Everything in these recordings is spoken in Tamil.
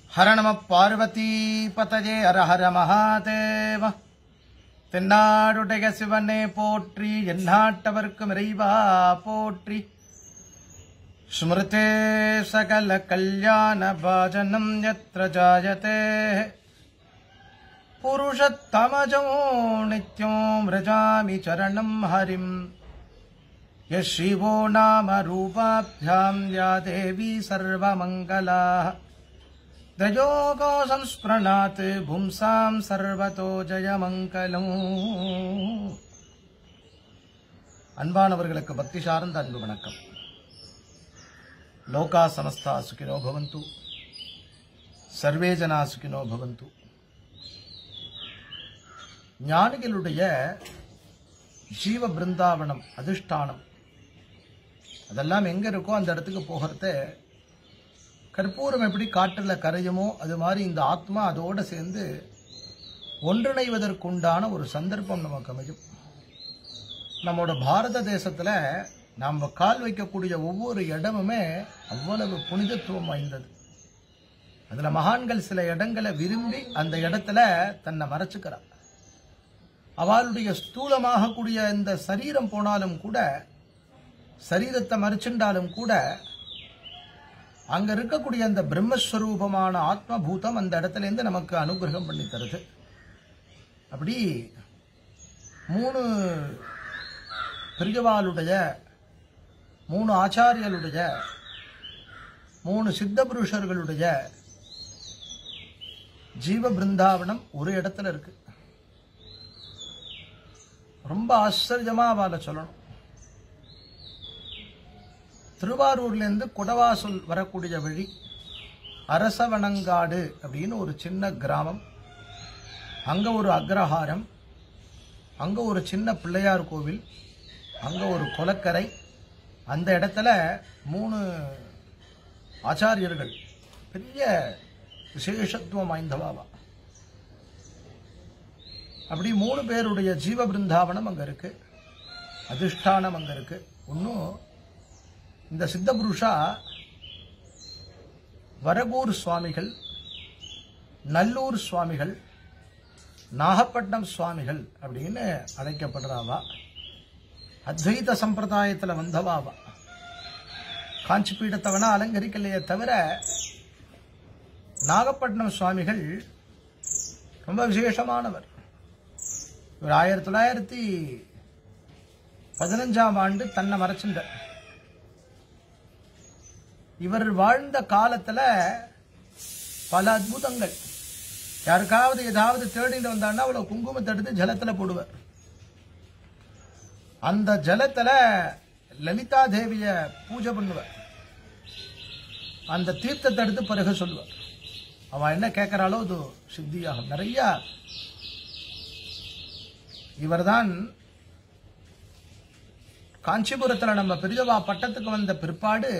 ஹர நம பார்வதி பதஜே ஹர ஹர மகாதேவ தென்னாடுடைய சிவனே போற்றி எந்நாட்டவர்க்கும் இறைவா போற்றி ஸ்மிருதே சகல கல்யாண பாஜனம் யத்ர ஜாயதே புருஷத்தமஜோ நித்யம் விரஜாமி சரணம் ஹரிம் यशिवो नाम रूपाभ्याम् या देवी सर्वमङ्गलाः त्रयोगो संस्प्रणात् पुंसाम् सर्वतो ஜெயமங்கலம் அன்பானவர்களுக்கு பக்தி சார்ந்த அன்பு வணக்கம் லோகா சமஸ்தா சுகினோ பவந்து சர்வே ஜனா சுகினோ பவந்து ஞானிகளுடைய ஜீவ பிருந்தாவனம் அதிஷ்டானம் அதெல்லாம் எங்க இருக்கோ அந்த இடத்துக்கு போகிறத கற்பூரம் எப்படி காற்றுல கரையுமோ அது மாதிரி இந்த ஆத்மா அதோட சேர்ந்து ஒன்றிணைவதற்குண்டான ஒரு சந்தர்ப்பம் நமக்கு அமையும் நம்மோட பாரத தேசத்துல நாம் கால் வைக்கக்கூடிய ஒவ்வொரு இடமுமே அவ்வளவு புனிதத்துவம் வாய்ந்தது அதுல மகான்கள் சில இடங்களை விரும்பி அந்த இடத்துல தன்னை மறைச்சுக்கிறார் அவளுடைய ஸ்தூலமாக கூடிய இந்த சரீரம் போனாலும் கூட சரீரத்தை மறைச்சுண்டாலும் கூட அங்க இருக்கக்கூடிய அந்த பிரம்மஸ்வரூபமான ஆத்மபூதம் அந்த இடத்துல இருந்து நமக்கு அனுகிரகம் பண்ணி தருது அப்படி மூணு பெரியவாளுடைய மூணு ஆச்சாரியலுடைய மூணு சித்த புருஷர்களுடைய ஜீவ பிருந்தாவனம் ஒரு இடத்துல இருக்கு ரொம்ப ஆச்சரியமா அவளை சொல்லணும் திருவாரூர்ல இருந்து குடவாசல் வரக்கூடிய வழி அரசவனங்காடு அப்படின்னு ஒரு சின்ன கிராமம் அங்க ஒரு அக்ரஹாரம் அங்க ஒரு சின்ன பிள்ளையார் கோவில் அங்க ஒரு குளக்கரை அந்த இடத்துல மூணு ஆச்சாரியர்கள் பெரிய விசேஷத்துவம் வாய்ந்தவாவா அப்படி மூணு பேருடைய ஜீவ பிருந்தாவனம் அங்க இருக்கு அதிஷ்டானம் அங்க இருக்கு ஒன்னும் இந்த சித்த புருஷா வரகூர் சுவாமிகள் நல்லூர் சுவாமிகள் நாகப்பட்டினம் சுவாமிகள் அப்படின்னு அழைக்கப்படுறாவா அத்வைத சம்பிரதாயத்துல வந்தவாவா காஞ்சி பீடத்தவனா அலங்கரிக்கலையே தவிர நாகப்பட்டினம் சுவாமிகள் ரொம்ப விசேஷமானவர் இவர் ஆயிரத்தி தொள்ளாயிரத்தி பதினஞ்சாம் ஆண்டு தன்னை மறைச்சின்றார் இவர் வாழ்ந்த காலத்துல பல அற்புதங்கள் யாருக்காவது ஏதாவது தேடிட்டு வந்தான்னா அவ்வளவு குங்குமத்தை எடுத்து ஜலத்துல போடுவார் அந்த ஜலத்துல லலிதா தேவிய பூஜை பண்ணுவார் அந்த தீர்த்தத்தை எடுத்து பிறகு சொல்லுவார் அவன் என்ன கேட்கிறாளோ அது சித்தியாகும் நிறைய இவர்தான் காஞ்சிபுரத்துல நம்ம பெரியவா பட்டத்துக்கு வந்த பிற்பாடு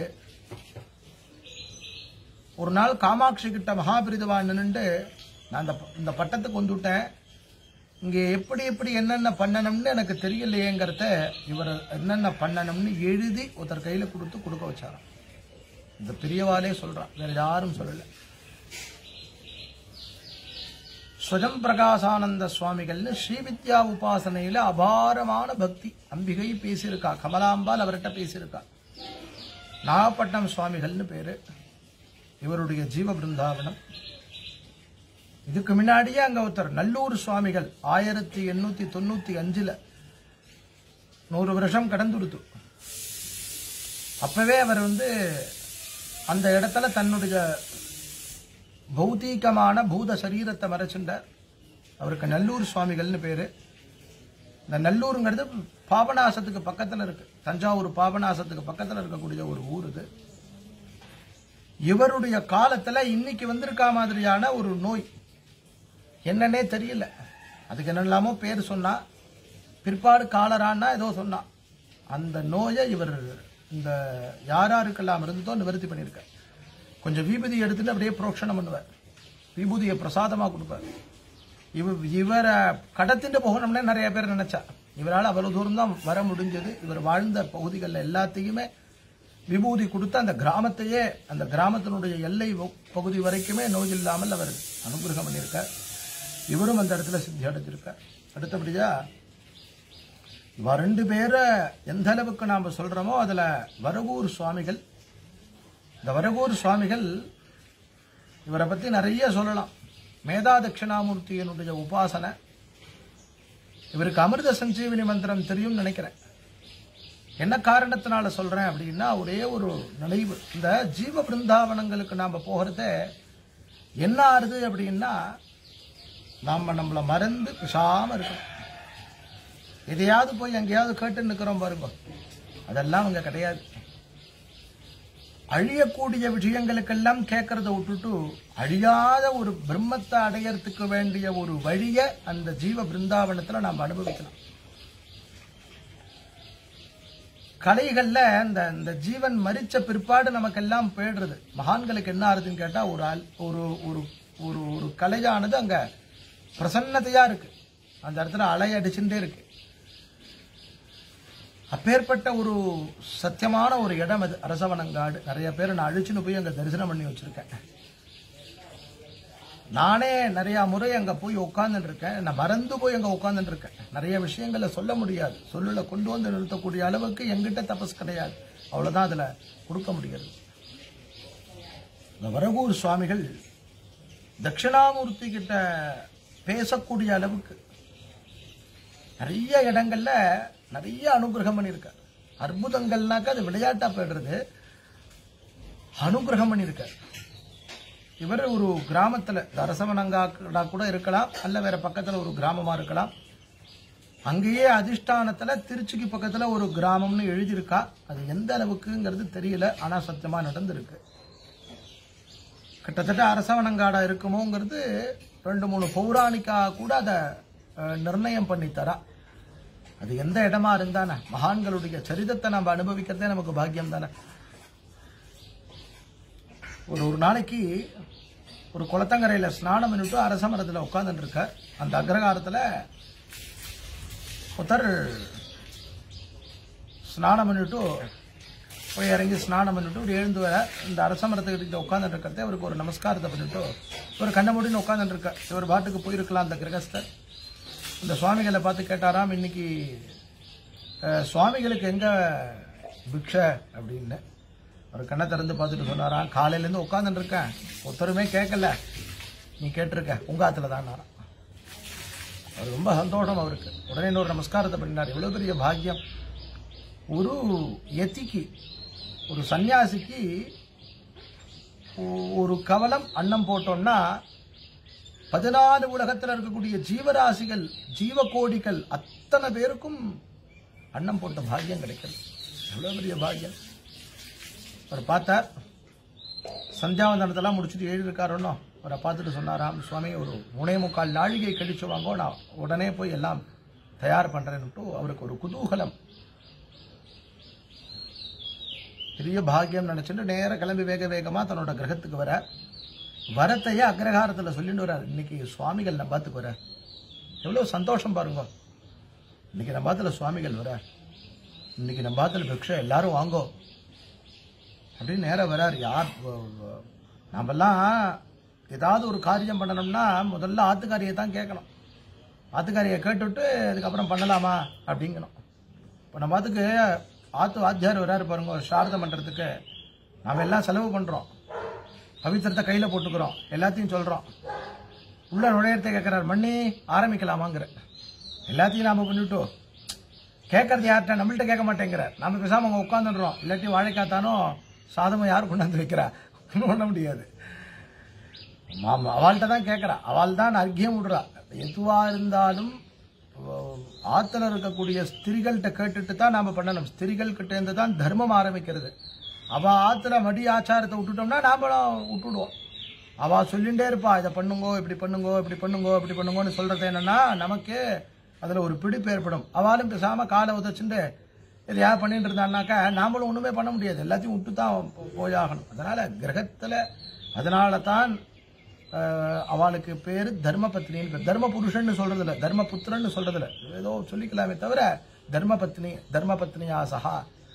ஒரு நாள் காமாட்சி கிட்ட மகாபிரிதவா நின்னுட்டு நான் அந்த இந்த பட்டத்துக்கு வந்துவிட்டேன் இங்க எப்படி எப்படி என்னென்ன பண்ணணும்னு எனக்கு தெரியலையேங்கிறத இவர் என்னென்ன பண்ணணும்னு எழுதி ஒருத்தர் கையில கொடுத்து கொடுக்க வச்சாராம் இந்த பெரியவாலே சொல்றான் வேற யாரும் சொல்லல ஸ்வஜம் பிரகாசானந்த சுவாமிகள்னு ஸ்ரீவித்யா உபாசனையில அபாரமான பக்தி அம்பிகை பேசியிருக்கா கமலாம்பால் அவர்கிட்ட பேசியிருக்கா நாகப்பட்டினம் சுவாமிகள்னு பேரு இவருடைய ஜீவ பிருந்தாவனம் இதுக்கு முன்னாடியே அங்க ஒருத்தர் நல்லூர் சுவாமிகள் ஆயிரத்தி எண்ணூத்தி தொண்ணூத்தி அஞ்சுல நூறு வருஷம் கடந்துடுத்து அப்பவே அவர் வந்து அந்த இடத்துல தன்னுடைய பௌதீகமான பூத சரீரத்தை மறைச்சுண்டார் அவருக்கு நல்லூர் சுவாமிகள்னு பேரு இந்த நல்லூருங்கிறது பாபநாசத்துக்கு பக்கத்துல இருக்கு தஞ்சாவூர் பாபநாசத்துக்கு பக்கத்துல இருக்கக்கூடிய ஒரு ஊர் இது இவருடைய காலத்துல இன்னைக்கு வந்திருக்கா மாதிரியான ஒரு நோய் என்னன்னே தெரியல அதுக்கு என்னெல்லாமோ பேர் சொன்னா பிற்பாடு காலரான்னா ஏதோ சொன்னா அந்த நோயை இவர் இந்த யாராருக்கெல்லாம் இருந்ததோ நிவர்த்தி பண்ணியிருக்கார் கொஞ்சம் விபூதி எடுத்துட்டு அப்படியே புரோக்ஷணம் பண்ணுவார் விபூதியை பிரசாதமா கொடுப்பார் இவ இவரை கடத்திட்டு போகணும்னே நிறைய பேர் நினைச்சா இவரால் அவ்வளவு தூரம் தான் வர முடிஞ்சது இவர் வாழ்ந்த பகுதிகளில் எல்லாத்தையுமே விபூதி கொடுத்து அந்த கிராமத்தையே அந்த கிராமத்தினுடைய எல்லை வ- பகுதி வரைக்குமே நோய் இல்லாமல் அவர் அனுகிரகம் பண்ணியிருக்கார் இவரும் அந்த இடத்துல சித்தி அடைஞ்சிருக்கார் அடுத்தபடியா இவ ரெண்டு பேரை எந்த அளவுக்கு நாம சொல்றோமோ அதுல வரகூர் சுவாமிகள் இந்த வரகூர் சுவாமிகள் இவரை பத்தி நிறைய சொல்லலாம் மேதா தட்சிணாமூர்த்தியினுடைய உபாசனை இவருக்கு அமிர்த சஞ்சீவினி மந்திரம் தெரியும்னு நினைக்கிறேன் என்ன காரணத்தினால சொல்றேன் அப்படின்னா ஒரே ஒரு நினைவு இந்த ஜீவ பிருந்தாவனங்களுக்கு நாம போகிறத என்ன ஆறுது அப்படின்னா நாம நம்மளை மறந்து பேசாம இருக்கணும் எதையாவது போய் எங்கேயாவது கேட்டு நிற்கிறோம் பாருங்க அதெல்லாம் அங்க கிடையாது அழியக்கூடிய விஷயங்களுக்கெல்லாம் கேட்கறத விட்டுட்டு அழியாத ஒரு பிரம்மத்தை அடையறதுக்கு வேண்டிய ஒரு வழியை அந்த ஜீவ பிருந்தாவனத்துல நாம் அனுபவிக்கலாம் கலைகள்ல இந்த இந்த ஜீவன் மரிச்ச பிற்பாடு நமக்கெல்லாம் போயிடுறது மகான்களுக்கு என்ன ஆறுதுன்னு கேட்டா ஒரு அல்- ஒரு ஒரு ஒரு ஒரு கலையானது அங்க பிரசன்னதையா இருக்கு அந்த இடத்துல அலை அடிச்சுட்டே இருக்கு அப்பேற்பட்ட ஒரு சத்தியமான ஒரு இடம் அது அரசவனங்காடு நிறைய பேர் நான் அழிச்சுன்னு போய் அங்க தரிசனம் பண்ணி வச்சிருக்கேன் நானே நிறைய முறை அங்க போய் உட்கார்ந்துட்டு இருக்கேன் நான் மறந்து போய் அங்க உட்கார்ந்துட்டு இருக்கேன் நிறைய விஷயங்களை சொல்ல முடியாது சொல்லல கொண்டு வந்து நிறுத்தக்கூடிய அளவுக்கு எங்கிட்ட தபஸ் கிடையாது அவ்வளவுதான் அதுல கொடுக்க முடியாது இந்த வரகூர் சுவாமிகள் தட்சிணாமூர்த்தி கிட்ட பேசக்கூடிய அளவுக்கு நிறைய இடங்கள்ல நிறைய அனுகிரகம் பண்ணியிருக்கார் அற்புதங்கள்னாக்க அது விளையாட்டா போயிடுறது அனுகிரகம் பண்ணியிருக்கார் இவர் ஒரு கிராமத்துல அரசவனங்கா கூட இருக்கலாம் அல்ல வேற பக்கத்துல ஒரு கிராமமா இருக்கலாம் அங்கேயே அதிஷ்டானத்துல திருச்சிக்கு பக்கத்துல ஒரு கிராமம்னு எழுதியிருக்கா அது எந்த அளவுக்குங்கிறது தெரியல ஆனா சத்தியமா நடந்திருக்கு கிட்டத்தட்ட அரசவனங்காடா இருக்குமோங்கிறது ரெண்டு மூணு பௌராணிக்கா கூட அதை அஹ், நிர்ணயம் பண்ணி தரா அது எந்த இடமா இருந்தானே மகான்களுடைய சரிதத்தை நம்ம அனுபவிக்கிறதே நமக்கு பாக்கியம் தானே ஒரு ஒரு நாளைக்கு ஒரு குளத்தங்கரையில ஸ்நானம் பண்ணிட்டு அரச மரத்துல உட்கார்ந்துட்டு இருக்க அந்த அக்ரகாரத்துல ஒருத்தர் ஸ்நானம் பண்ணிட்டு போய் இறங்கி ஸ்நானம் பண்ணிட்டு இப்படி எழுந்து வர இந்த அரச மரத்துக்கிட்ட உட்காந்துட்டு இருக்கிறதே அவருக்கு ஒரு நமஸ்காரத்தை பண்ணிட்டு ஒரு கண்ண மூடின்னு உட்காந்துட்டு இருக்க இவர் பாட்டுக்கு போயிருக்கலாம் அந்த கிரகஸ்தர் இந்த சுவாமிகளை பார்த்து கேட்டாராம் இன்னைக்கு அஹ், சுவாமிகளுக்கு எங்க பிக்ஷை அப்படின்னு ஒரு கண்ணை திறந்து பார்த்துட்டு சொன்னாராம் காலையில இருந்து உட்காந்துட்டு இருக்கேன் ஒருத்தருமே கேட்கல நீ கேட்டிருக்க உங்க ஆத்துல தான் அவர் ரொம்ப சந்தோஷம் அவருக்கு உடனே இன்னொரு நமஸ்காரத்தை பண்ணினார் இவ்வளவு பெரிய பாக்கியம் ஒரு எத்திக்கு ஒரு சன்னியாசிக்கு ஒ- ஒரு கவலம் அன்னம் போட்டோம்னா பதினாலு உலகத்தில் இருக்கக்கூடிய ஜீவராசிகள் ஜீவகோடிகள் அத்தனை பேருக்கும் அன்னம் போட்ட பாக்கியம் கிடைக்கிறது எவ்வளவு பெரிய பாக்கியம் அவர் பார்த்தார் சந்தியாவந்தனத்தெல்லாம் முடிச்சுட்டு எழுதியிருக்காருன்னோ அவரை பார்த்துட்டு சொன்னாராம் சுவாமி ஒரு மூணே முக்கால் நாழிகை கழிச்சு வாங்கோ நான் உடனே போய் எல்லாம் தயார் பண்றேன்னுட்டு அவருக்கு ஒரு குதூகலம் பெரிய பாக்கியம் நினைச்சுட்டு நேரா கிளம்பி வேக வேகமா தன்னோட கிரகத்துக்கு வர வரத்தையே அக்ரஹாரத்துல சொல்லிட்டு வர்றார் இன்னைக்கு சுவாமிகள் நம்பாத்துக்கு வர எவ்வளவு சந்தோஷம் பாருங்க இன்னைக்கு நம்பாத்துல சுவாமிகள் வர இன்னைக்கு நம்பாத்துல பிக்ஷை எல்லாரும் வாங்கோ அப்படின்னு நேரா வரார் யார் வ- வ- நாமெல்லாம் ஏதாவது ஒரு காரியம் பண்ணணும்னா முதல்ல ஆத்துக்காரியை தான் கேட்கணும் ஆத்துக்காரியை கேட்டுவிட்டு அதுக்கப்புறம் பண்ணலாமா அப்படிங்கணும் இப்போ நம்ம அதுக்கு ஆத்து வாத்தியார் வராரு பாருங்க சாரதம் பண்றதுக்கு நாம எல்லாம் செலவு பண்றோம் பவித்திரத்தை கையில போட்டுக்கிறோம் எல்லாத்தையும் சொல்றோம் உள்ள நுழையத்தை கேட்கிறார் மண்ணி ஆரம்பிக்கலாமாங்கிற எல்லாத்தையும் நாம பண்ணிவிட்டோம் கேட்கறது யார்கிட்ட நம்மள்ட்ட கேட்க மாட்டேங்கிறார் நாம பேசாம அங்க உட்காந்துடுறோம் இல்லாட்டி வாழைக்காத்தானும் சாதமும் யார் கொண்டாந்து வைக்கிறா ஒண்ணும் பண்ண முடியாது மாமா அவள்கிட்ட தான் கேட்கறா அவள் தான் அர்க்கியம் விடுறா எதுவா இருந்தாலும் அஹ், ஆத்துல இருக்கக்கூடிய ஸ்திரிகள்கிட்ட கேட்டுட்டு தான் நாம பண்ணணும் ஸ்திரிகள் கிட்ட இருந்து தான் தர்மம் ஆரம்பிக்கிறது அவ ஆத்துல மடி ஆச்சாரத்தை விட்டுட்டோம்னா நாமளும் விட்டுடுவோம் அவ சொல்லிட்டே இருப்பா இதை பண்ணுங்கோ இப்படி பண்ணுங்கோ இப்படி பண்ணுங்கோ இப்படி பண்ணுங்கோன்னு சொல்றது என்னன்னா நமக்கு அதுல ஒரு பிடிப்பு ஏற்படும் அவளும் பேசாம காலை உதச்சுட்டு எதையா பண்ணிட்டு இருந்தான்னாக்கா நாமளும் ஒண்ணுமே பண்ண முடியாது எல்லாத்தையும் விட்டு தான் போ- போயாகணும் அதனால கிரகத்துல அதனால தான் ஆஹ், அவளுக்கு பேரு தர்ம பத்னின்னு பேர். தர்ம புருஷன்னு சொல்றது இல்ல தர்ம புத்திரன்னு சொல்றது இல்ல ஏதோ சொல்லிக்கலாமே தவிர தர்ம பத்னி தர்ம பத்னியா சஹா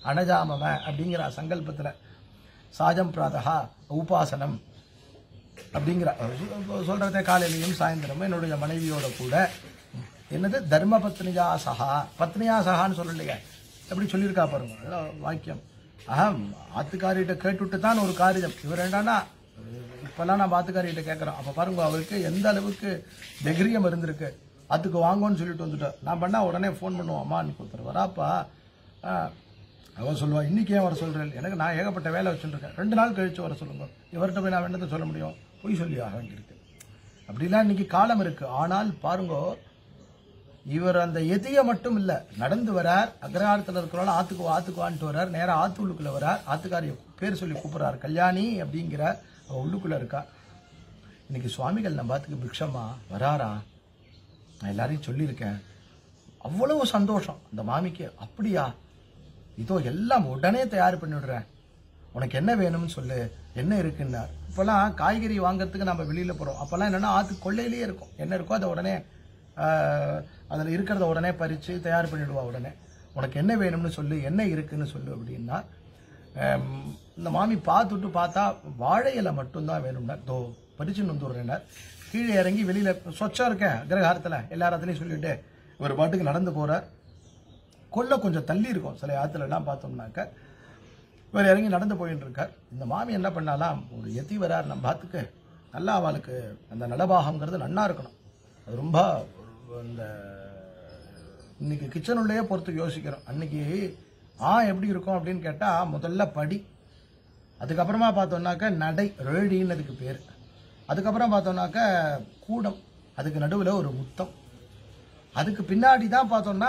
அனஜாமம அப்படிங்கிற சங்கல்பத்துல சாஜம் பிராதகா உபாசனம் அப்படிங்கிற சொ- சொல்றதே காலையிலையும் சாயந்தரமும் என்னுடைய மனைவியோட கூட என்னது தர்ம பத்னியா சகா பத்னியா சகான்னு சொல்லலையே எப்படி சொல்லியிருக்கா பாருங்க அதான் வாக்கியம் அகம் ஆத்துக்காரிகிட்ட கேட்டுட்டு தான் ஒரு காரியம் இவர் என்னன்னா இப்பெல்லாம் நம்ம ஆத்துக்காரிகிட்ட கேட்குறோம் அப்போ பாருங்க அவருக்கு எந்த அளவுக்கு தைரியம் இருந்திருக்கு அதுக்கு வாங்கன்னு சொல்லிட்டு வந்துட்டோம் நான் பண்ணா உடனே ஃபோன் பண்ணுவோம் அம்மா இன்னைக்கு ஒருத்தர் வராப்பா ஆ, அவன் சொல்லுவா இன்னைக்கு ஏன் வர சொல்றேன் எனக்கு நான் ஏகப்பட்ட வேலை வச்சுருக்கேன் ரெண்டு நாள் கழிச்சு வர சொல்லுங்க இவர்கிட்ட போய் நான் என்னத்தை சொல்ல முடியும் பொய் சொல்லி ஆக வேண்டியிருக்கு அப்படிலாம் இன்னைக்கு காலம் இருக்கு ஆனால் பாருங்க இவர் அந்த எதிய மட்டும் இல்ல நடந்து வரார் அக்ரஹாரத்தில் இருக்கிறவங்க ஆத்துக்கு வா, ஆத்துக்கு வான்ட்டு வரார் நேரா ஆத்து உள்ளுக்குள்ள வரார் ஆத்துக்காரிய பேர் சொல்லி கூப்பிடுறார் கல்யாணி அப்படிங்கிற அவ உள்ளுக்குள்ள இருக்கா இன்னைக்கு சுவாமிகள் நம்ம ஆத்துக்கு பிக்ஷமா வராரா நான் எல்லாரையும் சொல்லியிருக்கேன் அவ்வளவு சந்தோஷம் அந்த மாமிக்கு அப்படியா இதோ எல்லாம் உடனே தயார் பண்ணி விடுறேன் உனக்கு என்ன வேணும்னு சொல்லு என்ன இருக்குன்னார் இப்பெல்லாம் காய்கறி வாங்குறதுக்கு நம்ம வெளியில போறோம் அப்பெல்லாம் என்னன்னா ஆத்து கொள்ளையிலேயே இருக்கும் என்ன இருக்கோ அதை உடனே ஆஹ், அதுல இருக்கிறத உடனே பறிச்சு தயார் பண்ணிடுவா உடனே உனக்கு என்ன வேணும்னு சொல்லு என்ன இருக்குன்னு சொல்லு அப்படின்னா ஆம், இந்த மாமி பார்த்துட்டு பார்த்தா வாழை இலை மட்டும்தான் வேணும்னா தோ பறிச்சு வந்துடுறேன்னார் கீழே இறங்கி வெளியில சொச்சம் இருக்கேன் அக்ரஹாரத்துல எல்லா இடத்துலையும் சொல்லிட்டு இவர் பாட்டுக்கு நடந்து போறார் கொல்லை கொஞ்சம் தள்ளி இருக்கும் சில ஆத்துல எல்லாம் பார்த்தோம்னாக்க இவர் இறங்கி நடந்து போயிட்டு இருக்கார் இந்த மாமி என்ன பண்ணாலாம் ஒரு எத்தி வரார் நம்ம பாத்துக்கு நல்லா அவளுக்கு அந்த நடபாகம்ங்கிறது நன்னா இருக்கணும் அது ரொம்ப ஒரு அந்த இன்னைக்கு கிச்சன் உள்ளேயே பொறுத்து யோசிக்கிறோம் அன்னைக்கு ஆ எப்படி இருக்கும் அப்படின்னு கேட்டா முதல்ல படி அதுக்கப்புறமா பார்த்தோம்னாக்க நடை ரேடின்னு அதுக்கு பேர் அதுக்கப்புறம் பார்த்தோம்னாக்க கூடம் அதுக்கு நடுவில் ஒரு முத்தம் அதுக்கு பின்னாடி தான் பார்த்தோம்னா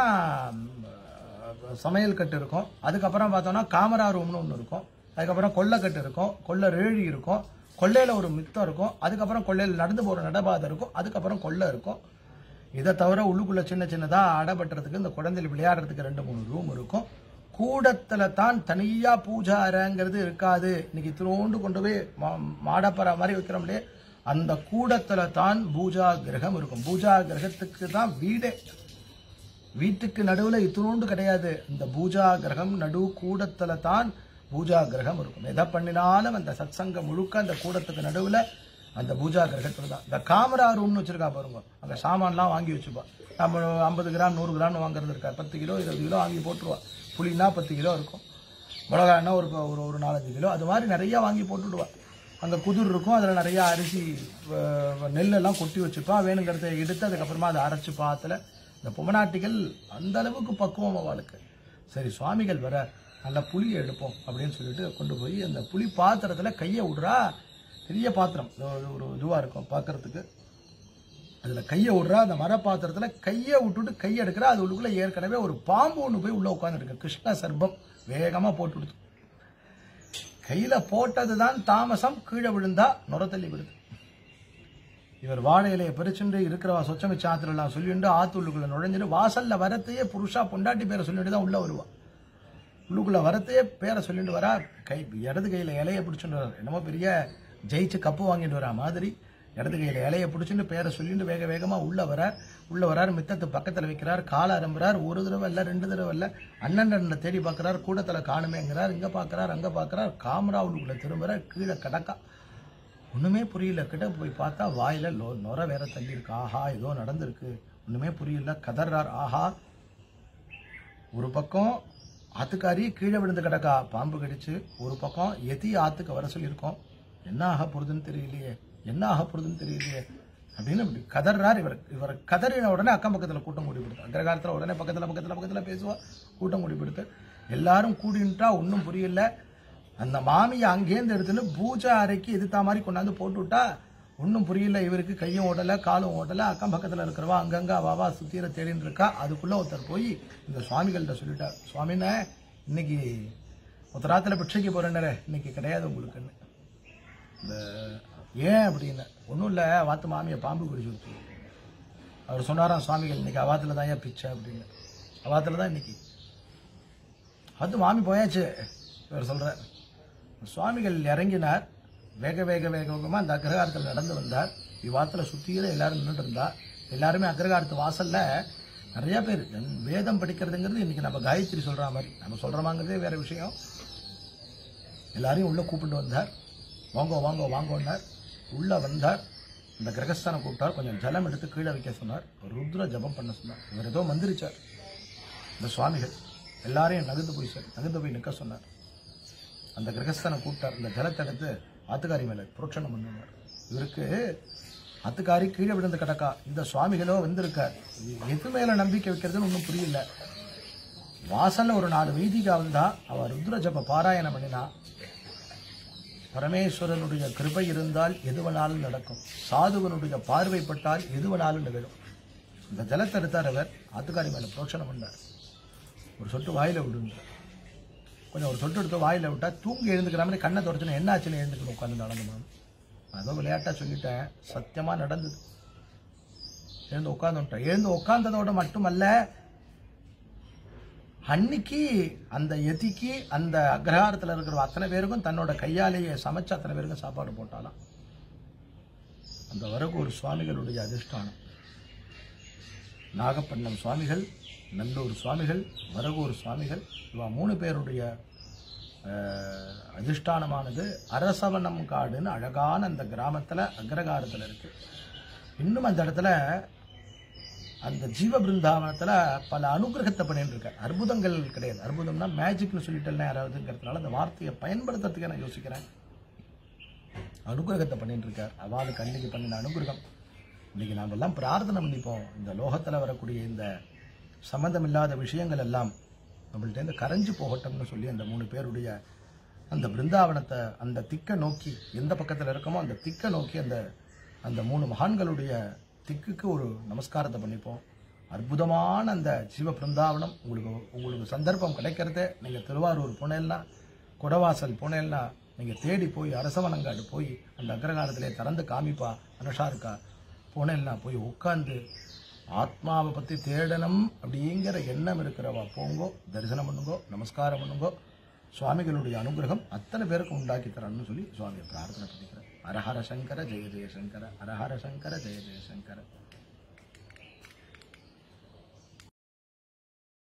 ம், சமையல் கட்டு இருக்கும் அதுக்கப்புறம் பார்த்தோம்னா காமரா ரூம்னு ஒன்று இருக்கும் அதுக்கப்புறம் கொல்லைக்கட்டு இருக்கும் கொல்லை ரேழி இருக்கும் கொல்லையில ஒரு மித்தம் இருக்கும் அதுக்கப்புறம் கொல்லையில் நடந்து போகிற நடபாதை இருக்கும் அதுக்கப்புறம் கொல்லை இருக்கும் இதை தவிர உள்ளுக்குள்ள சின்ன சின்னதா அடபட்டுறதுக்கு இந்த குழந்தைகள் விளையாடுறதுக்கு ரெண்டு மூணு ரூம் இருக்கும் கூடத்துல தான் தனியா பூஜா அறைங்கிறது இருக்காது இன்னைக்கு திருவோண்டு கொண்டு போய் மா- மாடப்பற மாதிரி வைக்கிறோம் இல்லையே அந்த கூடத்துல தான் பூஜா கிரகம் இருக்கும் பூஜா கிரகத்துக்கு தான் வீடே வீட்டுக்கு நடுவுல இத்தினோண்டு கிடையாது இந்த பூஜா கிரகம் நடு கூடத்துல தான் பூஜா கிரகம் இருக்கும் எதை பண்ணினாலும் அந்த சத்சங்கம் முழுக்க அந்த கூடத்துக்கு நடுவுல அந்த பூஜா கிரகத்துல தான் இந்த காமரா ரூம்னு வச்சிருக்கா பாருங்க அங்க சாமான்லாம் வாங்கி வச்சுப்பா நம்ம ஐம்பது கிராம் நூறு கிராம் வாங்குறது இருக்கா பத்து கிலோ இருபது கிலோ வாங்கி போட்டுருவா புளினா பத்து கிலோ இருக்கும் மிளகாய்னா ஒரு ஒரு ஒரு நாலஞ்சு கிலோ அது மாதிரி நிறைய வாங்கி போட்டுடுவா அங்கே குதிர் இருக்கும் அதில் நிறைய அரிசி வ- நெல்லெல்லாம் கொட்டி வச்சுப்பா வேணுங்கிறத எடுத்து அதுக்கப்புறமா அதை அரைச்சு பாத்துல இந்த பொம்மநாட்டிகள் அந்த அளவுக்கு பக்குவம் அவளுக்கு சரி சுவாமிகள் வர நல்ல புளியை எடுப்போம் அப்படின்னு சொல்லிட்டு கொண்டு போய் அந்த புளி பாத்திரத்துல கையை விடுறா பெரிய பாத்திரம் ஒரு- ஒரு இதுவாக இருக்கும் பார்க்கறதுக்கு அதுல கையை விடுறா அந்த மர பாத்திரத்துல கையை விட்டுட்டு கையை எடுக்கிறா அது உள்ளுக்குள்ள ஏற்கனவே ஒரு பாம்பு ஒன்று போய் உள்ள உட்காந்துருக்கு கிருஷ்ண சர்பம் வேகமா போட்டு விடுது கையில போட்டதுதான் தாமசம் கீழே விழுந்தா நுரத்தள்ளி விடுது இவர் வாழை இலையை பறிச்சுண்டு இருக்கிறவா சொச்சமிச்ச ஆத்துல எல்லாம் சொல்லிட்டு ஆத்துள்ளுக்குள்ள நுழைஞ்சிட்டு வாசல்ல வரத்தையே புருஷா பொண்டாட்டி பேரை சொல்லிட்டு தான் உள்ள வருவா உள்ளுக்குள்ள வரத்தையே பேரை சொல்லிட்டு வரா கை இடது கையில இலைய பிடிச்சுட்டு வரார் என்னமோ பெரிய ஜெயிச்சு கப்பு வாங்கிட்டு வரா மாதிரி இடது கையில இலைய பிடிச்சிட்டு பேரை சொல்லிட்டு வேக வேகமா உள்ள வரார் உள்ள வரார் மித்தத்து பக்கத்துல வைக்கிறார் காலை அரம்புறார் ஒரு தடவை இல்ல ரெண்டு தடவை இல்ல அண்ணன் அண்ணனை தேடி பார்க்கறார் கூடத்துல காணுமேங்கிறார் இங்க பார்க்கறார் அங்க பார்க்கறார் காமரா உள்ளுக்குள்ள திரும்புறார் கீழே கடக்கா ஒண்ணுமே புரியல கிட்ட போய் பார்த்தா வாயில லோ- நுர வேற தள்ளி இருக்கு ஆஹா ஏதோ நடந்திருக்கு ஒண்ணுமே புரியல கதறார் ஆஹா ஒரு பக்கம் ஆத்துக்காரி கீழே விழுந்து கிடக்கா பாம்பு கடிச்சு ஒரு பக்கம் எதி ஆத்துக்கு வர சொல்லியிருக்கோம் என்ன ஆக போறதுன்னு தெரியலையே என்ன ஆக போறதுன்னு தெரியலையே அப்படின்னு இப்படி கதறார் இவர் இவர் கதறின உடனே அக்கம் பக்கத்துல கூட்டம் கூடி கொடுத்து அக்ரகாரத்துல உடனே பக்கத்துல பக்கத்துல பக்கத்துல பேசுவா கூட்டம் கூடி கொடுத்து எல்லாரும் கூடின்ட்டா ஒன்றும் புரியல அந்த மாமியை அங்கேருந்து எடுத்துன்னு பூஜை அறைக்கு எதிர்த்தா மாதிரி கொண்டாந்து போட்டு விட்டா ஒன்றும் புரியல இவருக்கு கையும் ஓடல காலும் ஓடல அக்கம் பக்கத்துல இருக்கிறவா அங்கங்க அவாவா சுத்திர தேடின்னு இருக்கா அதுக்குள்ள ஒருத்தர் போய் இந்த சுவாமிகள்கிட்ட சொல்லிட்டார் சுவாமினே இன்னைக்கு ஒருத்தராத்துல பிட்சைக்கு போறேன்னரே இன்னைக்கு கிடையாது உங்களுக்குன்னு இந்த ஏன் அப்படின்னு ஒன்றும் இல்லை வாத்து மாமியை பாம்பு குடிச்சு வச்சு அவர் சொன்னாராம் சுவாமிகள் இன்னைக்கு அவாத்துல தான் ஏன் பிச்சை அப்படின்னு அவாத்துல தான் இன்னைக்கு அது மாமி போயாச்சு இவர் சொல்ற சுவாமிகள் இறங்கினார் வேக வேக வேக வேகமா அந்த அக்ரகாரத்தில் நடந்து வந்தார் இவ்வாத்துல சுத்தியில எல்லாரும் நின்றுட்டு இருந்தா எல்லாருமே அக்ரகாரத்து வாசல்ல நிறைய பேர் என் வேதம் படிக்கிறதுங்கிறது இன்னைக்கு நம்ம காயத்ரி சொல்ற மாதிரி நம்ம சொல்றோமாங்கிறதே வேற விஷயம் எல்லாரையும் உள்ள கூப்பிட்டு வந்தார் வாங்கோ வாங்கோ வாங்கோன்னார் உள்ள வந்தார் இந்த கிரகஸ்தானை கூப்பிட்டார் கொஞ்சம் ஜலம் எடுத்து கீழே வைக்க சொன்னார் ஒரு ருத்ர ஜபம் பண்ண சொன்னார் இவர் ஏதோ மந்திரிச்சார் இந்த சுவாமிகள் எல்லாரையும் நகர்ந்து போய் சார் நகர்ந்து போய் நிற்க சொன்னார் அந்த கிரகஸ்தானை கூப்பிட்டார் இந்த ஜலத்தை எடுத்து ஆத்துக்காரி மேலே புரோட்சணம் பண்ணுவார் இவருக்கு ஆத்துக்காரி கீழே விழுந்து கிடக்கா இந்த சுவாமிகளோ வந்திருக்கார் இது எது மேல நம்பிக்கை வைக்கிறதுன்னு ஒன்றும் புரியல வாசல்ல ஒரு நாலு வீதிகா வந்தா அவ ருத்ர ஜப பாராயணம் பண்ணினா பரமேஸ்வரனுடைய கிருபை இருந்தால் எதுவனாலும் நடக்கும் சாதுவனுடைய பார்வைப்பட்டால் எதுவனாலும் நிகழும் இந்த ஜலத்தை எடுத்தார் அவர் ஆத்துக்காரி மேல புரோட்சணம் பண்ணார் ஒரு சொட்டு வாயில விடுங்க கொஞ்சம் ஒரு சொட்டு எடுத்து வாயில விட்டா தூங்கி எழுந்துக்கிற மாதிரி கண்ணை தொடச்சுன்னு என்ன ஆச்சுன்னு எழுந்துக்கணும் உட்காந்து நடந்து அதோ விளையாட்டா சொல்லிட்டேன் சத்தியமா நடந்தது எழுந்து உட்காந்துட்டேன் எழுந்து உட்கார்ந்ததோட மட்டுமல்ல அன்னைக்கு அந்த எதிக்கு அந்த அக்ரஹாரத்தில் இருக்கிற அத்தனை பேருக்கும் தன்னோட கையாலேயே சமைச்சு அத்தனை பேருக்கும் சாப்பாடு போட்டாலாம் அந்த வரகூர் சுவாமிகளுடைய அதிஷ்டானம் நாகப்பட்டினம் சுவாமிகள் நல்லூர் சுவாமிகள் வரகூர் சுவாமிகள் இவா மூணு பேருடைய அஹ், அதிஷ்டானமானது அரசவனம் காடுன்னு அழகான அந்த கிராமத்துல அக்ரகாரத்துல இருக்கு இன்னும் அந்த இடத்துல அந்த ஜீவ பிருந்தாவனத்துல பல அனுகிரகத்தை பண்ணிட்டு இருக்கார் அற்புதங்கள் கிடையாது அற்புதம்னா மேஜிக்னு சொல்லிட்டு யாராவதுங்கிறதுனால அந்த வார்த்தையை பயன்படுத்துறதுக்கு நான் யோசிக்கிறேன் அனுகிரகத்தை பண்ணிட்டு இருக்கார் அவளுக்கு அன்னைக்கு பண்ணின அனுகிரகம் இன்னைக்கு நாம எல்லாம் பிரார்த்தனை பண்ணிப்போம் இந்த லோகத்துல வரக்கூடிய இந்த சம்பந்தம் இல்லாத விஷயங்கள் எல்லாம் நம்மள்ட்ட இருந்து கரைஞ்சு போகட்டும்னு சொல்லி அந்த மூணு பேருடைய அந்த பிருந்தாவனத்தை அந்த திக்கை நோக்கி எந்த பக்கத்துல இருக்கமோ அந்த திக்கை நோக்கி அந்த அந்த மூணு மகான்களுடைய திக்குக்கு ஒரு நமஸ்காரத்தை பண்ணிப்போம் அற்புதமான அந்த ஜீவ பிருந்தாவனம் உங்களுக்கு உங்களுக்கு சந்தர்ப்பம் கிடைக்கிறதே நீங்க திருவாரூர் போனேன்னா குடவாசல் போனேன்னா நீங்க தேடி போய் அரசவனங்காடு போய் அந்த அக்ரகாரத்திலே திறந்து காமிப்பா அனுஷா இருக்கா போனேன்னா போய் உட்கார்ந்து ஆத்மாவை பத்தி தேடணும் அப்படிங்கிற எண்ணம் இருக்கிறவா போங்கோ தரிசனம் பண்ணுங்கோ நமஸ்காரம் பண்ணுங்கோ சுவாமிகளுடைய அனுகிரகம் அத்தனை பேருக்கு உண்டாக்கி தரணும்னு சொல்லி சுவாமியை பிரார்த்தனை பண்ணிக்கிறேன் அரஹர சங்கர ஜெய ஜெய சங்கர அரஹர சங்கர ஜெய ஜெய சங்கர